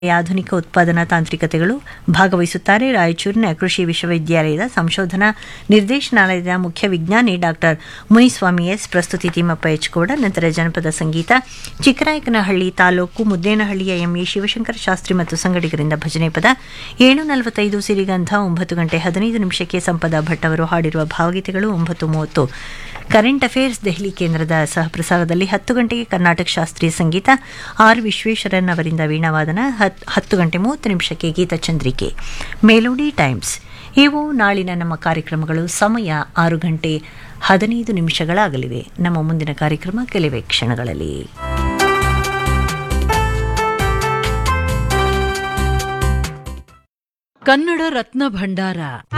ಆಧುನಿಕ ಉತ್ಪಾದನಾ ತಾಂತ್ರಿಕತೆಗಳು ಭಾಗವಹಿಸುತ್ತಾರೆ ರಾಯಚೂರಿನ ಕೃಷಿ ವಿಶ್ವವಿದ್ಯಾಲಯದ ಸಂಶೋಧನಾ ನಿರ್ದೇಶನಾಲಯದ ಮುಖ್ಯ ವಿಜ್ಞಾನಿ ಡಾಕ್ಟರ್ ಮುನಿಸ್ವಾಮಿ ಎಸ್ ಪ್ರಸ್ತುತಿ ತಿಮ್ಮಪ್ಪ ಎಚ್ ಕೋಡ ನಂತರ ಜನಪದ ಸಂಗೀತ ಚಿಕ್ಕನಾಯಕನಹಳ್ಳಿ ತಾಲೂಕು ಮುದ್ದೇನಹಳ್ಳಿಯ ಎಂಇ ಶಿವಶಂಕರ ಶಾಸ್ತ್ರಿ ಮತ್ತು ಸಂಗಡಿಗರಿಂದ ಭಜನೆ ಪದ ಏಳು ನಲವತ್ತೈದು ಸಿರಿಗಂಧ ಒಂಬತ್ತು ಗಂಟೆ ಹದಿನೈದು ನಿಮಿಷಕ್ಕೆ ಸಂಪದ ಭಟ್ ಅವರು ಹಾಡಿರುವ ಭಾವಗೀತೆಗಳು ಒಂಬತ್ತು ಮೂವತ್ತು ಕರೆಂಟ್ ಅಫೇರ್ಸ್ ದೆಹಲಿ ಕೇಂದ್ರದ ಸಹಪ್ರಸಾರದಲ್ಲಿ ಹತ್ತು ಗಂಟೆಗೆ ಕರ್ನಾಟಕ ಶಾಸ್ತ್ರೀಯ ಸಂಗೀತ ಆರ್ ವಿಶ್ವೇಶ್ವರನ್ ಅವರಿಂದ ವೀಣಾವಾದನ ಹತ್- ಹತ್ತು ಗಂಟೆ ಮೂವತ್ತು ನಿಮಿಷಕ್ಕೆ ಗೀತಚಂದ್ರಿಕೆ ಮೇಲೋಡಿ ಟೈಮ್ಸ್ ಇವು ನಾಳಿನ ನಮ್ಮ ಕಾರ್ಯಕ್ರಮಗಳು ಸಮಯ ಆರು ಗಂಟೆ ಹದಿನೈದು ನಿಮಿಷಗಳಾಗಲಿವೆ ನಮ್ಮ ಮುಂದಿನ ಕಾರ್ಯಕ್ರಮ ಕೆಲವೇ ಕ್ಷಣಗಳಲ್ಲಿ ಕನ್ನಡ ರತ್ನ ಭಂಡಾರ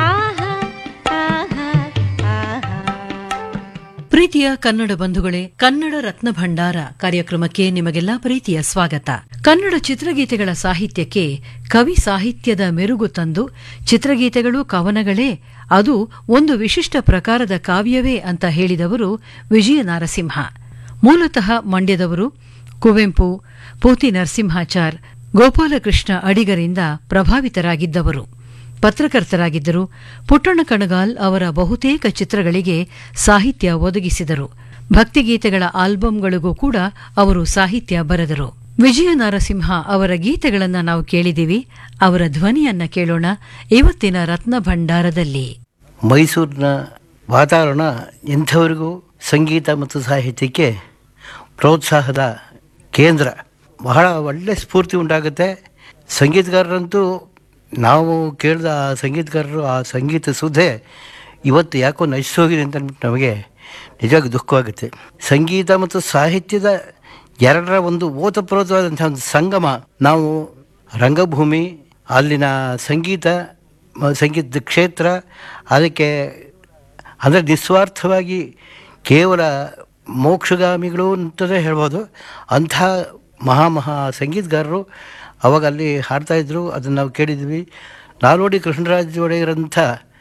ಪ್ರೀತಿಯ ಕನ್ನಡ ಬಂಧುಗಳೇ ಕನ್ನಡ ರತ್ನ ಭಂಡಾರ ಕಾರ್ಯಕ್ರಮಕ್ಕೆ ನಿಮಗೆಲ್ಲ ಪ್ರೀತಿಯ ಸ್ವಾಗತ ಕನ್ನಡ ಚಿತ್ರಗೀತೆಗಳ ಸಾಹಿತ್ಯಕ್ಕೆ ಕವಿ ಸಾಹಿತ್ಯದ ಮೆರುಗು ತಂದು ಚಿತ್ರಗೀತೆಗಳು ಕವನಗಳೇ ಅದು ಒಂದು ವಿಶಿಷ್ಟ ಪ್ರಕಾರದ ಕಾವ್ಯವೇ ಅಂತ ಹೇಳಿದವರು ವಿಜಯ ನಾರಸಿಂಹ ಮೂಲತಃ ಮಂಡ್ಯದವರು ಕುವೆಂಪು ಪೂತಿ ನರಸಿಂಹಾಚಾರ್ ಗೋಪಾಲಕೃಷ್ಣ ಅಡಿಗರಿಂದ ಪ್ರಭಾವಿತರಾಗಿದ್ದವರು ಪತ್ರಕರ್ತರಾಗಿದ್ದರು ಪುಟ್ಟಣ್ಣ ಕಣಗಾಲ್ ಅವರ ಬಹುತೇಕ ಚಿತ್ರಗಳಿಗೆ ಸಾಹಿತ್ಯ ಒದಗಿಸಿದರು ಭಕ್ತಿಗೀತೆಗಳ ಆಲ್ಬಂಗಳಿಗೂ ಕೂಡ ಅವರು ಸಾಹಿತ್ಯ ಬರೆದರು ವಿಜಯ ನಾರಸಿಂಹ ಅವರ ಗೀತೆಗಳನ್ನ ನಾವು ಕೇಳಿದಿವಿ ಅವರ ಧ್ವನಿಯನ್ನ ಕೇಳೋಣ ಇವತ್ತಿನ ರತ್ನ ಭಂಡಾರದಲ್ಲಿ ಮೈಸೂರಿನ ವಾತಾವರಣ ಎಂಥವರಿಗೂ ಸಂಗೀತ ಮತ್ತು ಸಾಹಿತ್ಯಕ್ಕೆ ಪ್ರೋತ್ಸಾಹದ ಕೇಂದ್ರ ಬಹಳ ಒಳ್ಳೆ ಸ್ಫೂರ್ತಿ ಉಂಟಾಗುತ್ತೆ ಸಂಗೀತಗಾರರಂತೂ ನಾವು ಕೇಳಿದ ಆ ಸಂಗೀತಗಾರರು ಆ ಸಂಗೀತ ಸುಧೆ ಇವತ್ತು ಯಾಕೋ ನಶಿಸೋಗಿದೆ ಅಂತ ಅಂದ್ಬಿಟ್ಟು ನಮಗೆ ನಿಜವಾಗಿ ದುಃಖವಾಗುತ್ತೆ ಸಂಗೀತ ಮತ್ತು ಸಾಹಿತ್ಯದ ಎರಡರ ಒಂದು ಓತಪ್ರೋತವಾದಂಥ ಒಂದು ಸಂಗಮ ನಾವು ರಂಗಭೂಮಿ ಅಲ್ಲಿನ ಸಂಗೀತ ಮ- ಸಂಗೀತದ ಕ್ಷೇತ್ರ ಅದಕ್ಕೆ ಅಂದರೆ ನಿಸ್ವಾರ್ಥವಾಗಿ ಕೇವಲ ಮೋಕ್ಷಗಾಮಿಗಳು ಅಂತಲೇ ಹೇಳ್ಬೋದು ಅಂಥ ಮಹಾ ಮಹಾ ಸಂಗೀತಗಾರರು ಅವಾಗ ಅಲ್ಲಿ ಹಾಡ್ತಾಯಿದ್ರು ಅದನ್ನು ನಾವು ಕೇಳಿದ್ವಿ ನಾಲ್ವಡಿ ಕೃಷ್ಣರಾಜ ಒಡೆಯರಂಥ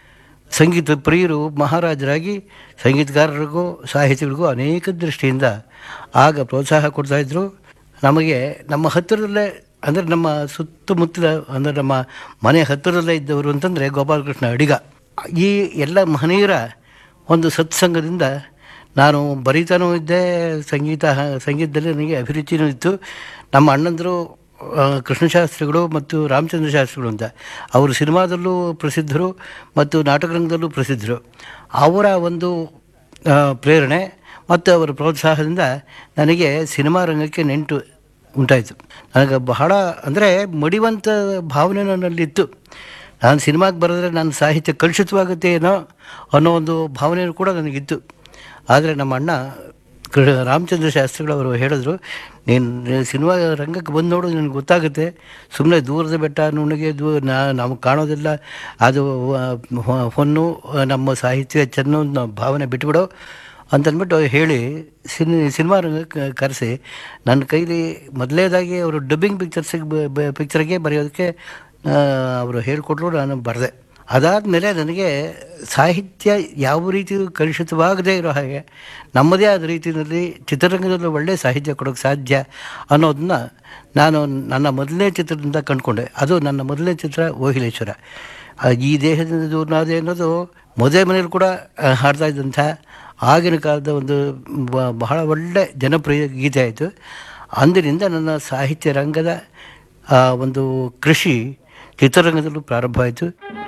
ಸಂಗೀತ ಪ್ರಿಯರು ಮಹಾರಾಜರಾಗಿ ಸಂಗೀತಗಾರರಿಗೂ ಸಾಹಿತಿಗಳಿಗೂ ಅನೇಕ ದೃಷ್ಟಿಯಿಂದ ಆಗ ಪ್ರೋತ್ಸಾಹ ಕೊಡ್ತಾಯಿದ್ರು ನಮಗೆ ನಮ್ಮ ಹತ್ತಿರದಲ್ಲೇ ಅಂದರೆ ನಮ್ಮ ಸುತ್ತಮುತ್ತಲ ಅಂದರೆ ನಮ್ಮ ಮನೆ ಹತ್ತಿರದಲ್ಲೇ ಇದ್ದವರು ಅಂತಂದರೆ ಗೋಪಾಲಕೃಷ್ಣ ಅಡಿಗ ಈ ಎಲ್ಲ ಮಹನೀಯರ ಒಂದು ಸತ್ಸಂಗದಿಂದ ನಾನು ಬರೀತಾನೂ ಇದ್ದೆ ಸಂಗೀತ ಸಂಗೀತದಲ್ಲಿ ನನಗೆ ಅಭಿರುಚಿನೂ ಇತ್ತು ನಮ್ಮ ಅಣ್ಣಂದರು ಆ, ಕೃಷ್ಣಶಾಸ್ತ್ರಿಗಳು ಮತ್ತು ರಾಮಚಂದ್ರ ಶಾಸ್ತ್ರಿಗಳು ಅಂತ ಅವರು ಸಿನಿಮಾದಲ್ಲೂ ಪ್ರಸಿದ್ಧರು ಮತ್ತು ನಾಟಕರಂಗದಲ್ಲೂ ಪ್ರಸಿದ್ಧರು ಅವರ ಒಂದು ಆ, ಪ್ರೇರಣೆ ಮತ್ತು ಅವರ ಪ್ರೋತ್ಸಾಹದಿಂದ ನನಗೆ ಸಿನಿಮಾ ರಂಗಕ್ಕೆ ನೆಂಟು ಉಂಟಾಯಿತು ನನಗೆ ಬಹಳ ಅಂದರೆ ಮಡಿವಂತ ಭಾವನೆ ನನ್ನಲ್ಲಿತ್ತು ನಾನು ಸಿನಿಮಾಗೆ ಬರೆದ್ರೆ ನನ್ನ ಸಾಹಿತ್ಯ ಕಲುಷಿತವಾಗುತ್ತೆ ಏನೋ ಅನ್ನೋ ಒಂದು ಭಾವನೆಯೂ ಕೂಡ ನನಗಿತ್ತು ಆದರೆ ನಮ್ಮ ಅಣ್ಣ ಕೃ ರಾಮಚಂದ್ರ ಶಾಸ್ತ್ರಿಗಳು ಅವರು ಹೇಳಿದ್ರು ನೀನು ಸಿನಿಮಾ ರಂಗಕ್ಕೆ ಬಂದು ನೋಡು ನಿನಗೆ ಗೊತ್ತಾಗುತ್ತೆ ಸುಮ್ಮನೆ ದೂರದ ಬೆಟ್ಟ ನುಣ್ಣಗೆ ದೂ ನಾ ನಮಗೆ ಕಾಣೋದಿಲ್ಲ ಅದು ಆ, ಹೊ- ಹೊನ್ನು ನಮ್ಮ ಸಾಹಿತ್ಯ ಚೆನ್ನೋ ಅನ್ನೋ ಭಾವನೆ ಬಿಟ್ಬಿಡು ಅಂತಂದ್ಬಿಟ್ಟು ಹೇಳಿ ಸಿನಿ ಸಿನಿಮಾ ರಂಗಕ್ಕೆ ಕರೆಸಿ ನನ್ನ ಕೈಲಿ ಮೊದಲೇದಾಗಿ ಅವರು ಡಬ್ಬಿಂಗ್ ಪಿಕ್ಚರ್ಸಿಗೆ ಪಿಕ್ಚರ್ಗೆ ಬರೆಯೋದಕ್ಕೆ ಆ, ಅವರು ಹೇಳಿಕೊಟ್ರು ನಾನು ಬರೆದೆ ಅದಾದಮೇಲೆ ನನಗೆ ಸಾಹಿತ್ಯ ಯಾವ ರೀತಿ ಕಲುಷಿತವಾಗದೇ ಇರೋ ಹಾಗೆ ನಮ್ಮದೇ ಆದ ರೀತಿಯಲ್ಲಿ ಚಿತ್ರರಂಗದಲ್ಲಿ ಒಳ್ಳೆಯ ಸಾಹಿತ್ಯ ಕೊಡೋಕ್ಕೆ ಸಾಧ್ಯ ಅನ್ನೋದನ್ನ ನಾನು ನನ್ನ ಮೊದಲನೇ ಚಿತ್ರದಿಂದ ಕಂಡುಕೊಂಡೆ ಅದು ನನ್ನ ಮೊದಲನೇ ಚಿತ್ರ ಓಹಿಲೇಶ್ವರ ಆ, ಈ ದೇಹದಿಂದ ದೂರನಾದೆ ಅನ್ನೋದು ಮದುವೆ ಮನೇಲಿ ಕೂಡ ಆ, ಹಾಡ್ತಾ ಇದ್ದಂಥ ಆಗಿನ ಕಾಲದ ಒಂದು ಬ- ಬಹಳ ಒಳ್ಳೆ ಜನಪ್ರಿಯ ಗೀತೆ ಆಯಿತು ಅಂದಿನಿಂದ ನನ್ನ ಸಾಹಿತ್ಯ ರಂಗದ ಆ, ಒಂದು ಕೃಷಿ ಚಿತ್ರರಂಗದಲ್ಲೂ ಪ್ರಾರಂಭ ಆಯಿತು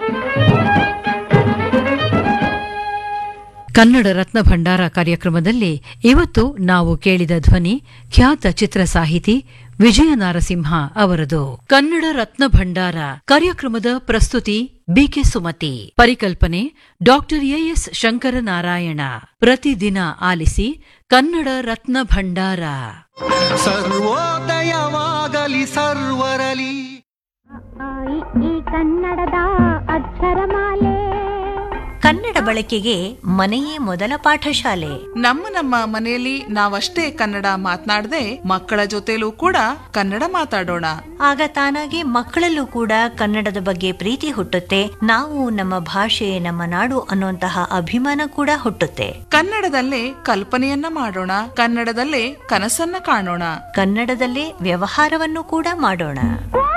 ಕನ್ನಡ ರತ್ನ ಭಂಡಾರ ಕಾರ್ಯಕ್ರಮದಲ್ಲಿ ಇವತ್ತು ನಾವು ಕೇಳಿದ ಧ್ವನಿ ಖ್ಯಾತ ಚಿತ್ರ ಸಾಹಿತಿ ವಿಜಯ ನಾರಸಿಂಹ ಅವರದು ಕನ್ನಡ ರತ್ನ ಭಂಡಾರ ಕಾರ್ಯಕ್ರಮದ ಪ್ರಸ್ತುತಿ ಬಿಕೆ ಸುಮತಿ ಪರಿಕಲ್ಪನೆ ಡಾಕ್ಟರ್ ಎಎಸ್ ಶಂಕರನಾರಾಯಣ ಪ್ರತಿದಿನ ಆಲಿಸಿ ಕನ್ನಡ ರತ್ನ ಭಂಡಾರ ಸರ್ವೋದಯವಾಗಲಿ ಸರ್ವರಲಿ ಆ, ಈ ಈ ಕನ್ನಡದ ಅಕ್ಷರಮಾಲೆ ಕನ್ನಡ ಬಳಕೆಗೆ ಮನೆಯೇ ಮೊದಲ ಪಾಠಶಾಲೆ ನಮ್ಮ ನಮ್ಮ ಮನೆಯಲ್ಲಿ ನಾವಷ್ಟೇ ಕನ್ನಡ ಮಾತನಾಡದೆ ಮಕ್ಕಳ ಜೊತೆಲೂ ಕೂಡ ಕನ್ನಡ ಮಾತಾಡೋಣ ಆಗ ತಾನಾಗೆ ಮಕ್ಕಳಲ್ಲೂ ಕೂಡ ಕನ್ನಡದ ಬಗ್ಗೆ ಪ್ರೀತಿ ಹುಟ್ಟುತ್ತೆ ನಾವು ನಮ್ಮ ಭಾಷೆ ನಮ್ಮ ನಾಡು ಅನ್ನುವಂತಹ ಅಭಿಮಾನ ಕೂಡ ಹುಟ್ಟುತ್ತೆ ಕನ್ನಡದಲ್ಲೇ ಕಲ್ಪನೆಯನ್ನ ಮಾಡೋಣ ಕನ್ನಡದಲ್ಲೇ ಕನಸನ್ನ ಕಾಣೋಣ ಕನ್ನಡದಲ್ಲೇ ವ್ಯವಹಾರವನ್ನು ಕೂಡ ಮಾಡೋಣ